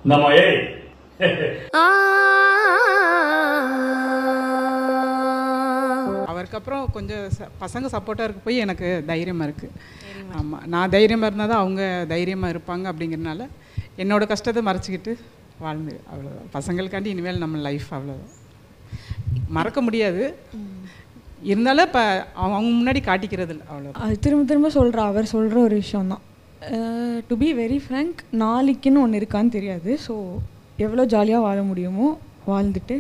நம்ம ஏய் அவருக்கு அப்புறம் கொஞ்சம் ச- பசங்க சப்போர்ட்டாக இருக்க போய் எனக்கு தைரியமாக இருக்குது ஆமாம் நான் தைரியமாக இருந்தால் தான் அவங்க தைரியமாக இருப்பாங்க அப்படிங்கிறனால என்னோட கஷ்டத்தை மறைச்சிக்கிட்டு வாழ்ந்து அவ்வளோதான் பசங்களுக்காண்டி இனிமேல் நம்ம லைஃப் அவ்வளோதான் மறக்க முடியாது இருந்தாலும் இப்போ அவங்க முன்னாடி காட்டிக்கிறது இல்லை அவ்வளோ அது திரும்ப திரும்ப சொல்கிற அவர் சொல்கிற ஒரு விஷயம்தான் டு பி வெரி ஃப்ரங்க் நாளைக்குன்னு ஒன்று இருக்கான்னு தெரியாது ஸோ எவ்வளோ ஜாலியாக வாழ முடியுமோ வாழ்ந்துட்டு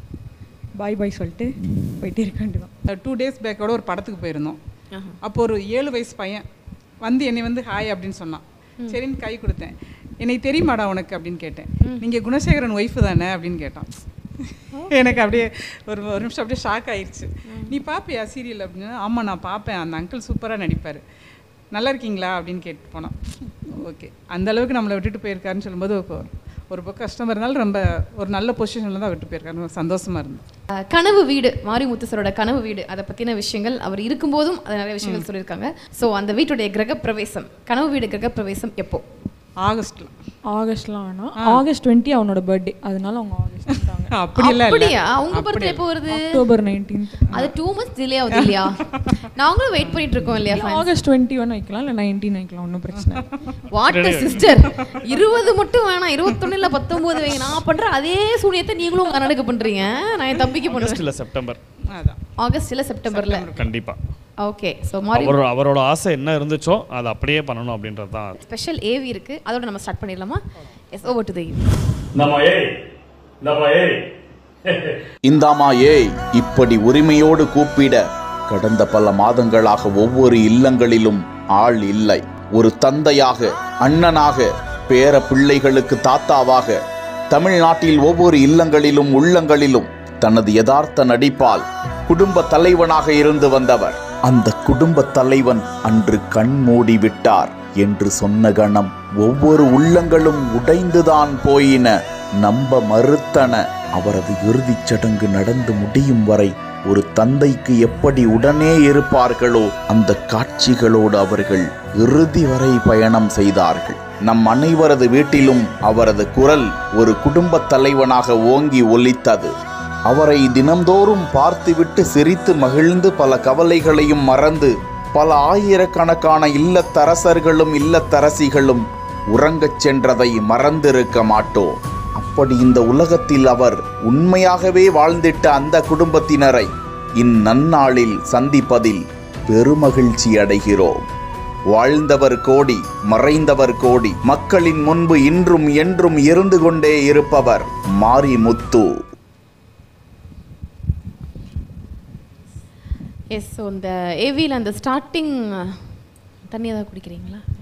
பாய் பாய் சொல்லிட்டு போயிட்டே இருக்க வேண்டியதான் டூ டேஸ் பேக்கோட ஒரு படத்துக்கு போயிருந்தோம் அப்போ ஒரு ஏழு வயசு பையன் வந்து என்னை வந்து ஹாய் அப்படின்னு சொன்னான் சரின்னு கை கொடுத்தேன் என்னை தெரியுமாடா உனக்கு அப்படின்னு கேட்டேன் நீங்கள் குணசேகரன் ஒய்ஃபு தானே அப்படின்னு கேட்டான் எனக்கு அப்படியே ஒரு ஒரு நிமிஷம் அப்படியே ஷாக் ஆயிடுச்சு நீ பார்ப்பியா சீரியல் அப்படின்னு ஆமாம் நான் பார்ப்பேன் அந்த அங்கிள் சூப்பராக நடிப்பார் நல்லா இருக்கீங்களா அப்படின்னு கேட்டு போனான் ஓகே அந்த அளவுக்கு நம்மளை விட்டுட்டு போயிருக்காருன்னு சொல்லும்போது ஒரு- ஒரு பக்கம் கஷ்டமாக இருந்தாலும் ரொம்ப ஒரு நல்ல பொசிஷனில் தான் விட்டு போயிருக்காரு சந்தோஷமாக இருந்தேன் அஹ், கனவு வீடு மாரிமுத்து சரோட கனவு வீடு அதை பற்றின விஷயங்கள் அவர் இருக்கும்போதும் அது நிறைய விஷயங்கள் சொல்லியிருக்காங்க ஸோ அந்த வீட்டுடைய கிரகப்பிரவேசம் கனவு வீடு கிரகப்பிரவேசம் எப்போ ஆகஸ்ட்டில் ஆகஸ்ட்லாம் வேணாம் ஆகஸ்ட் டுவெண்ட்டி அவனோட பர்த்டே அதனால அவங்க ஆகஸ்ட் வந்துட்டாங்க அப்படியெல்லாம் இல்லை அப்படியா உங்க பர்த்டே எப்போ வருது அக்டோபர் நைன்டீன்த் அது டூ மந்த்ஸ் டிலே ஆகுது இல்லையா நாங்களும் வெயிட் பண்ணிட்டு இருக்கோம் இல்லையா ஆகஸ்ட் டுவெண்ட்டி ஒன் வைக்கலாம் இல்லை நைன்டீன் வைக்கலாம் ஒன்றும் பிரச்சனை இல்லை. வாட் சிஸ்டர் இருபது மட்டும் வேணாம் இருபத்தொன்னு இல்ல பத்தொன்பது வைங்க நான் பண்ற அதே சூனியத்தை நீங்களும் உங்க அண்ணனுக்கு பண்றீங்க நான் என் தம்பிக்கு ஆகஸ்ட் பண்ணுவேன் இல்லை செப்டம்பர் அதான் ஆகஸ்ட் இல்ல செப்டம்பர்ல கண்டிப்பா ஓகே ஸோ மாரி அவர் அவரோட ஆசை என்ன இருந்துச்சோ அதை அப்படியே பண்ணணும் அப்படின்றது தான் ஸ்பெஷல் ஏவி இருக்கு அதோட நம்ம ஸ்டார்ட் பண்ணிடலாமா எஸ் ஓவர் டு தி நம்ம ஏய் நம்ம ஏய் இந்தாமா ஏய் இப்படி உரிமையோடு கூப்பிட கடந்த பல மாதங்களாக ஒவ்வொரு இல்லங்களிலும் ஆள் இல்லை ஒரு தந்தையாக அண்ணனாக பேர பிள்ளைகளுக்கு தாத்தாவாக தமிழ்நாட்டில் ஒவ்வொரு இல்லங்களிலும் உள்ளங்களிலும் தனது யதார்த்த நடிப்பால் குடும்ப தலைவனாக இருந்து வந்தவர் அந்த குடும்ப தலைவன் அன்று கண் மூடி விட்டார் என்று சொன்ன கணம் ஒவ்வொரு உள்ளங்களும் உடைந்துதான் போயின நம்ப மறுத்தன அவரது இறுதிச் சடங்கு நடந்து முடியும் வரை ஒரு தந்தைக்கு எப்படி உடனே இருப்பார்களோ அந்த காட்சிகளோடு அவர்கள் இறுதி வரை பயணம் செய்தார்கள் நம் அனைவரது வீட்டிலும் அவரது குரல் ஒரு குடும்பத் தலைவனாக ஓங்கி ஒலித்தது அவரை தினம்தோறும் பார்த்துவிட்டு சிரித்து மகிழ்ந்து பல கவலைகளையும் மறந்து பல ஆயிரக்கணக்கான இல்லத்தரசர்களும் இல்லத்தரசிகளும் உறங்கச் சென்றதை மறந்திருக்க மாட்டோம் அப்படி இந்த உலகத்தில் அவர் உண்மையாகவே வாழ்ந்திட்ட அந்த குடும்பத்தினரை இந்நன்னாளில் சந்திப்பதில் பெருமகிழ்ச்சி அடைகிறோம் வாழ்ந்தவர் கோடி மறைந்தவர் கோடி மக்களின் முன்பு இன்றும் என்றும் இருந்து கொண்டே இருப்பவர் மாரிமுத்து எஸ் ஸோ இந்த ஏவியில் அந்த ஸ்டார்டிங் தண்ணி ஏதாவது குடிக்கிறீங்களா